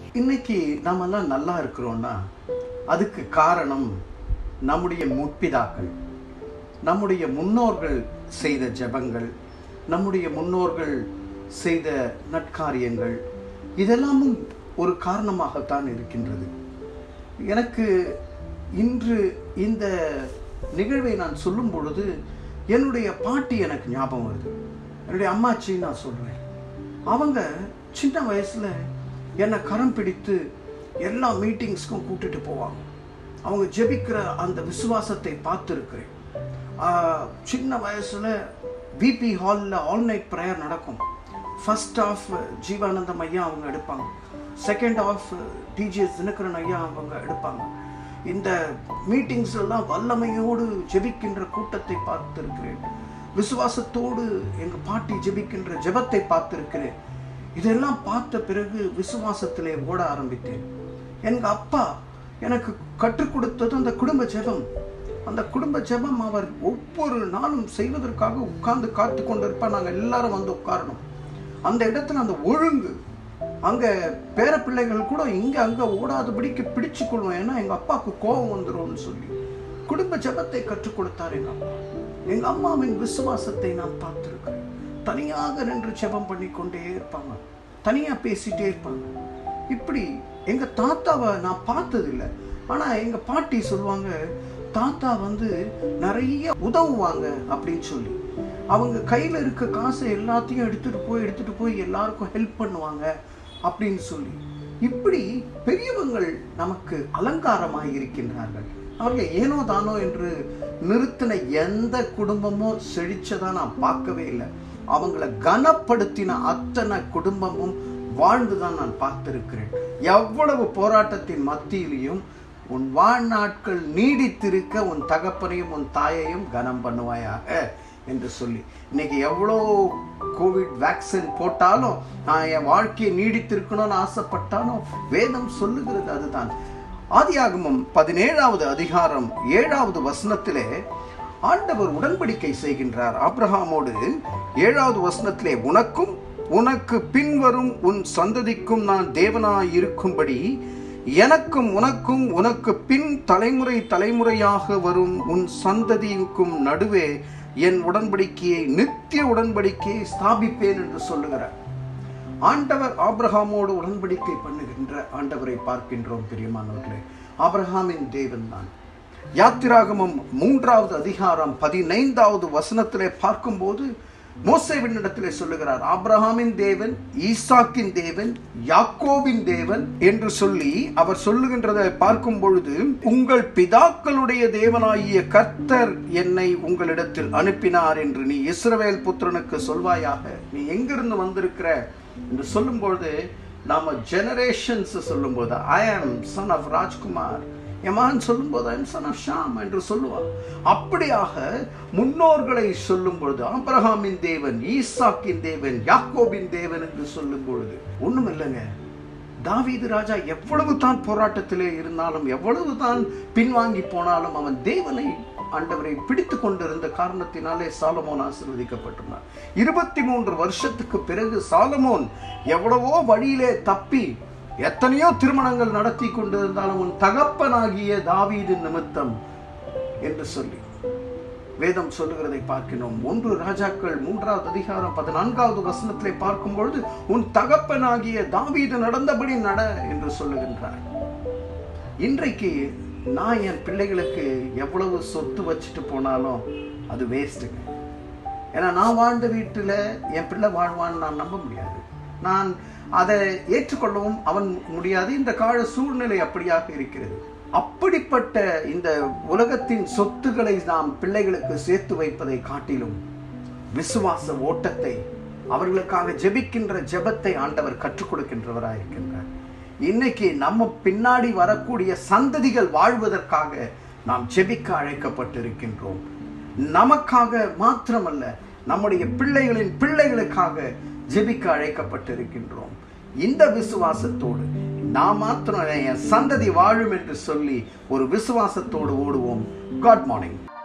இன்னைக்கு நாமெல்லாம் நல்லா இருக்கிறோம்னா அதுக்கு காரணம் நம்முடைய முற்பிதாக்கள் நம்முடைய முன்னோர்கள் செய்த ஜெபங்கள் நம்முடைய முன்னோர்கள் செய்த நற்காரியங்கள் இதெல்லாமும் ஒரு காரணமாகத்தான் இருக்கின்றது எனக்கு இன்று இந்த நிகழ்வை நான் சொல்லும் பொழுது என்னுடைய பாட்டி எனக்கு ஞாபகம் வருது என்னுடைய அம்மாச்சி நான் சொல்கிறேன் அவங்க சின்ன வயசில் என்னை கரம் பிடித்து எல்லா மீட்டிங்ஸ்க்கும் கூட்டிட்டு போவாங்க அவங்க ஜெபிக்கிற அந்த விசுவாசத்தை பார்த்துருக்கிறேன் ஆஹ், சின்ன வயசில் விபி ஹாலில் ஆல் நைட் ப்ரேயர் நடக்கும் ஃபர்ஸ்ட் ஆஃப் ஜீவானந்தம் ஐயா அவங்க எடுப்பாங்க செகண்ட் ஆஃப் டிஜிஎஸ் தினகரன் ஐயா அவங்க எடுப்பாங்க இந்த மீட்டிங்ஸ் எல்லாம் வல்லமையோடு ஜெபிக்கின்ற கூட்டத்தை பார்த்திருக்கிறேன் விசுவாசத்தோடு எங்க பாட்டி ஜெபிக்கின்ற ஜெபத்தை பார்த்திருக்கிறேன் இதெல்லாம் பார்த்த பிறகு விசுவாசத்திலே ஓட ஆரம்பித்தேன் எங்க அப்பா எனக்கு கற்றுக் கொடுத்தது அந்த குடும்ப ஜெபம் அந்த குடும்ப ஜெபம் அவர் ஒவ்வொரு நாளும் செய்வதற்காக உட்கார்ந்து காத்து கொண்டிருப்பார் நாங்கள் எல்லாரும் வந்து உட்காரணும் அந்த இடத்துல அந்த ஒழுங்கு அங்க பேர பிள்ளைகள் கூட இங்க அங்க ஓடாதபடிக்கு பிடிச்சு கொள்வோம் ஏன்னா எங்க அப்பாவுக்கு கோபம் வந்துரும்னு சொல்லி குடும்ப ஜெபத்தை கற்றுக் கொடுத்தார் எங்க அப்பா எங்க அம்மாவின் விசுவாசத்தை நான் பார்த்திருக்கிறேன் தனியாக நின்று ஜெபம் பண்ணி கொண்டே இருப்பாங்க தனியா பேசிட்டே இருப்பாங்க இப்படி எங்க தாத்தாவை நான் பார்த்ததில்லை ஆனா எங்க பாட்டி சொல்லுவாங்க தாத்தா வந்து நிறைய உதவுவாங்க அப்படின்னு சொல்லி அவங்க கையில இருக்க காசை எல்லாத்தையும் எடுத்துட்டு போய் எடுத்துட்டு போய் எல்லாருக்கும் ஹெல்ப் பண்ணுவாங்க அப்படின்னு சொல்லி இப்படி பெரியவங்கள் நமக்கு அலங்காரமாய் இருக்கின்றார்கள் அவர்கள் ஏனோ தானோ என்று நிறுத்தின எந்த குடும்பமும் செழிச்சதா நான் பார்க்கவே இல்லை அவங்கள கனப்படுத்தின அத்தனை குடும்பமும் வாழ்ந்துதான் நான் பார்த்திருக்கிறேன் எவ்வளவு போராட்டத்தின் மத்தியிலையும் உன் வாழ்நாட்கள் நீடித்திருக்க உன் தகப்பனையும் உன் தாயையும் கனம் பண்ணுவாயாக என்று சொல்லி இன்னைக்கு எவ்வளோ கோவிட் வேக்சின் போட்டாலும் நான் என் வாழ்க்கையை நீடித்திருக்கணும்னு ஆசைப்பட்டாலும் வேதம் சொல்லுகிறது அதுதான் ஆதியாகமம் பதினேழாவது அதிகாரம் ஏழாவது வசனத்திலே ஆண்டவர் உடன்படிக்கை செய்கின்றார் ஆபிரகாமோடு ஏழாவது வசனத்திலே உனக்கும் உனக்கு பின்வரும் உன் சந்ததிக்கும் நான் தேவனாய் இருக்கும்படி எனக்கும் உனக்கும் உனக்கு பின் தலைமுறை தலைமுறையாக வரும் உன் சந்ததிக்கும் நடுவே என் உடன்படிக்கையை நித்திய உடன்படிக்கையை ஸ்தாபிப்பேன் என்று சொல்லுகிறார் ஆண்டவர் ஆபிரகாமோடு உடன்படிக்கை பண்ணுகின்ற ஆண்டவரை பார்க்கின்றோம் பிரியமானவர்களே ஆபிரகாமின் தேவன் தான் யாத்திராகமம் மூன்றாவது அதிகாரம் பதினைந்தாவது வசனத்திலே பார்க்கும்போது மோசேவினிடத்திலே சொல்லுகிறார் ஆபிரகாமின் தேவன் ஈசாக்கின் தேவன் யாக்கோபின் தேவன் என்று சொல்லி அவர் சொல்லுகின்றதை பார்க்கும் பொழுது உங்கள் பிதாக்களுடைய தேவனாகிய கர்த்தர் என்னை உங்களிடத்தில் அனுப்பினார் என்று நீ இஸ்ரவேல் புத்திரனுக்கு சொல்வாயாக நீ எங்கிருந்து வந்திருக்கிற என்று சொல்லும் பொழுது நாம ஜெனரேஷன்ஸ் சொல்லும்போது ஐ ஆம் சன் ஆஃப் ராஜ்குமார் என் மகன் சொல்லும்போது ஐம் சன் ஆஃப் ஷாம் என்று சொல்லுவான் அப்படியாக முன்னோர்களை சொல்லும் பொழுது ஆபிரகாமின் தேவன் ஈசாக்கின் தேவன் யாக்கோபின் தேவன் என்று சொல்லும் பொழுது ஒண்ணும் இல்லைங்க தாவீது ராஜா எவ்வளவு தான் போராட்டத்திலே இருந்தாலும் எவ்வளவு தான் பின்வாங்கி போனாலும் அவன் தேவனை ஆண்டவரை பிடித்து கொண்டிருந்த காரணத்தினாலே சாலமோன் ஆசீர்வதிக்கப்பட்டுள்ளார் இருபத்தி மூன்று வருஷத்துக்கு பிறகு சாலமோன் எவ்வளவோ வழியிலே தப்பி எத்தனையோ திருமணங்கள் நடத்தி கொண்டிருந்தாலும் உன் தகப்பனாகிய தாவீது நிமித்தம் என்று சொல்லி வேதம் சொல்லுகிறதை பார்க்கிறோம் ஒன்று ராஜாக்கள் மூன்றாவது அதிகாரம் பதினான்காவது வசனத்திலே பார்க்கும் பொழுது உன் தகப்பனாகிய தாவீது நடந்தபடி நட என்று சொல்லுகின்றார் இன்றைக்கு நான் என் பிள்ளைகளுக்கு எவ்வளவு சொத்து வச்சுட்டு போனாலும் அது வேஸ்ட்டுங்க ஏன்னா நான் வாழ்ந்த வீட்டில் என் பிள்ளை வாழ்வான்னு நான் நம்ப முடியாது நான் அதை ஏற்றுக்கொள்ளவும் அவன் முடியாது இந்த கால சூழ்நிலை அப்படியாக இருக்கிறது அப்படிப்பட்ட இந்த உலகத்தின் சொத்துக்களை நாம் பிள்ளைகளுக்கு சேர்த்து வைப்பதை காட்டிலும் விசுவாச ஓட்டத்தை அவர்களுக்காக ஜெபிக்கின்ற ஜெபத்தை ஆண்டவர் கற்றுக் கொடுக்கின்றவராக இருக்கின்றார் இன்னைக்கு நம்ம பின்னாடி வரக்கூடிய சந்ததிகள் வாழ்வதற்காக நாம் ஜெபிக்க அழைக்கப்பட்டிருக்கின்றோம் நமக்காக மாத்திரமல்ல நம்முடைய பிள்ளைகளின் பிள்ளைகளுக்காக ஜெபிக்க அழைக்கப்பட்டிருக்கின்றோம் இந்த விசுவாசத்தோடு நான் மாத்திரம் என் சந்ததி வாழும் என்று சொல்லி ஒரு விசுவாசத்தோடு ஓடுவோம் காட் மார்னிங்